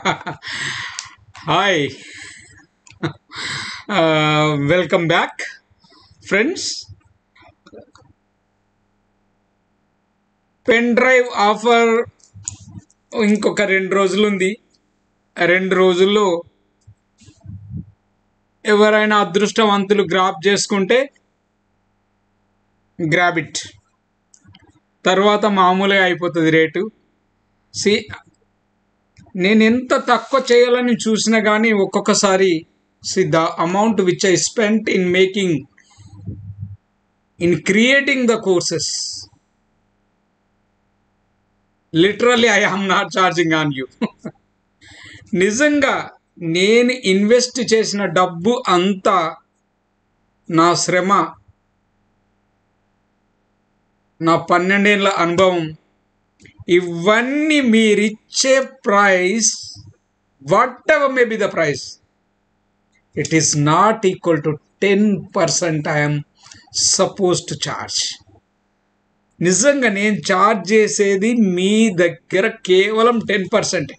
hi welcome back friends pen drive offer ఇంకొక రెండు రోజులు ఉంది రెండు రోజుల్లో ఎవరైనా అదృష్టవంతులు గ్రాప్ చేసుకుంటే గ్రాబ్ ఇట్ తర్వాత మామూలుగా అయిపోతుంది రేటు సి నేను ఎంత తక్కువ చేయాలని చూసినా కానీ ఒక్కొక్కసారి see the amount which I spent in making in creating the courses literally I am not charging on you నిజంగా నేను ఇన్వెస్ట్ చేసిన డబ్బు అంతా నా శ్రమ నా పన్నెండేళ్ళ అనుభవం ఇవన్నీ మీరిచ్చే price whatever maybe the price it is not equal to ten percent I'm supposed to charge నిజంగా నేను చార్జ్ చేసేది మీ దగ్గర కేవలం టెన్ పర్సెంట్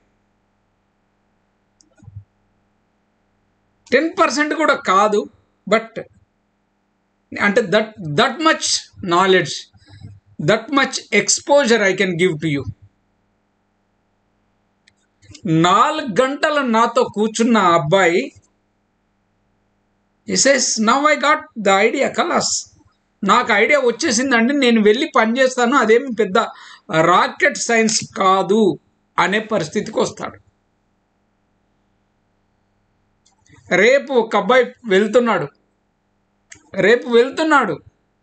టెన్ పర్సెంట్ కూడా కాదు బట్ అంటే that that much knowledge that much exposure I can give to you నాలుగు గంటలు నాతో కూర్చున్న అబ్బాయి ఇసెస్ now I got the idea కలాస్ నాకు ఐడియా వచ్చేసిందండి నేను వెళ్ళి పనిచేస్తాను అదేమి పెద్ద రాకెట్ సైన్స్ కాదు అనే పరిస్థితికి వస్తాడు రేపు ఒక అబ్బాయి వెళ్తున్నాడు రేపు వెళ్తున్నాడు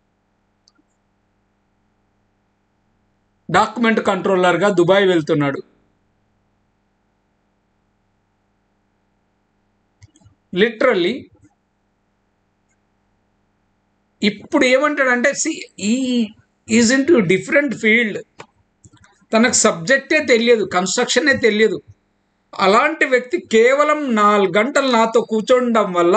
డాక్యుమెంట్ కంట్రోలర్గా దుబాయ్ వెళ్తున్నాడు లిటరల్లీ ఇప్పుడు ఏమంటాడంటే see he is into different field తనకు సబ్జెక్టే తెలియదు కన్స్ట్రక్షనే తెలియదు అలాంటి వ్యక్తి కేవలం నాలుగు గంటలు నాతో కూర్చోండడం వల్ల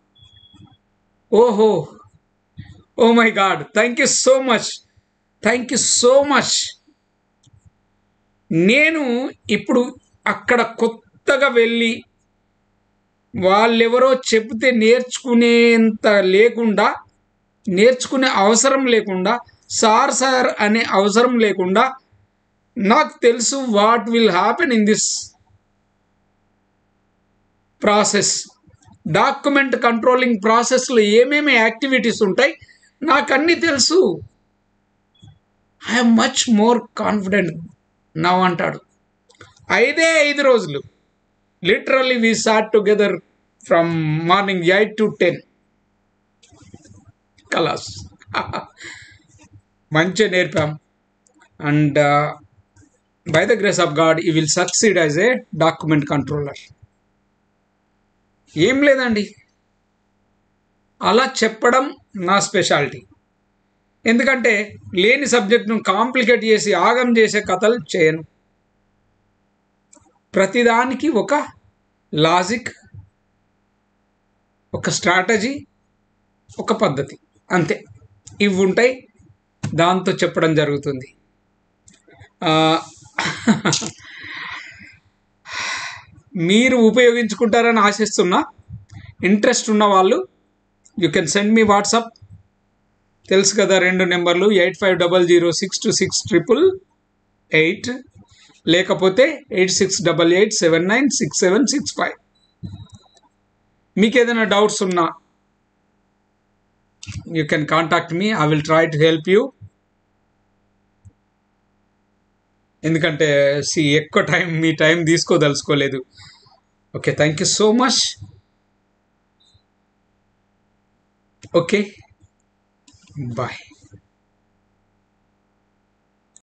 ఓహో oh my God thank you so much thank you so much నేను ఇప్పుడు అక్కడ కొత్తగా వెళ్ళి వాళ్ళెవరో చెబితే నేర్చుకునేంత లేకుండా నేర్చుకునే అవసరం లేకుండా సార్ సార్ అనే అవసరం లేకుండా నాకు తెలుసు what will happen in this process document controlling ప్రాసెస్లో ఏమేమి యాక్టివిటీస్ ఉంటాయి నాకు అన్నీ తెలుసు I'm much more confident now అంటాడు ఐదే ఐదు రోజులు literally we sat together from morning eight to ten కలాస్ మంచిగా నేర్పాం and by the grace of God he will succeed as a document controller ఏం లేదండి అలా చెప్పడం నా స్పెషాలిటీ ఎందుకంటే లేని సబ్జెక్ట్ను కాంప్లికేట్ చేసి ఆగం చేసే కథలు చేయను ప్రతిదానికి ఒక లాజిక్ ఒక స్ట్రాటజీ ఒక పద్ధతి అంతే ఇవి ఉంటాయి దాంతో చెప్పడం జరుగుతుంది మీరు ఉపయోగించుకుంటారని ఆశిస్తున్నా ఇంట్రెస్ట్ ఉన్న వాళ్ళు you can send me WhatsApp తెలుసు కదా రెండు నెంబర్లు eight five double zero six two six triple eight లేకపోతే eight six double eight seven nine six seven six five మీకు ఏదైనా డౌట్స్ ఉన్నా you can contact me I will try to help you ఎందుకంటే see ఎక్కువ time మీ time తీసుకోదలుచుకోలేదు okay thank you so much okay bye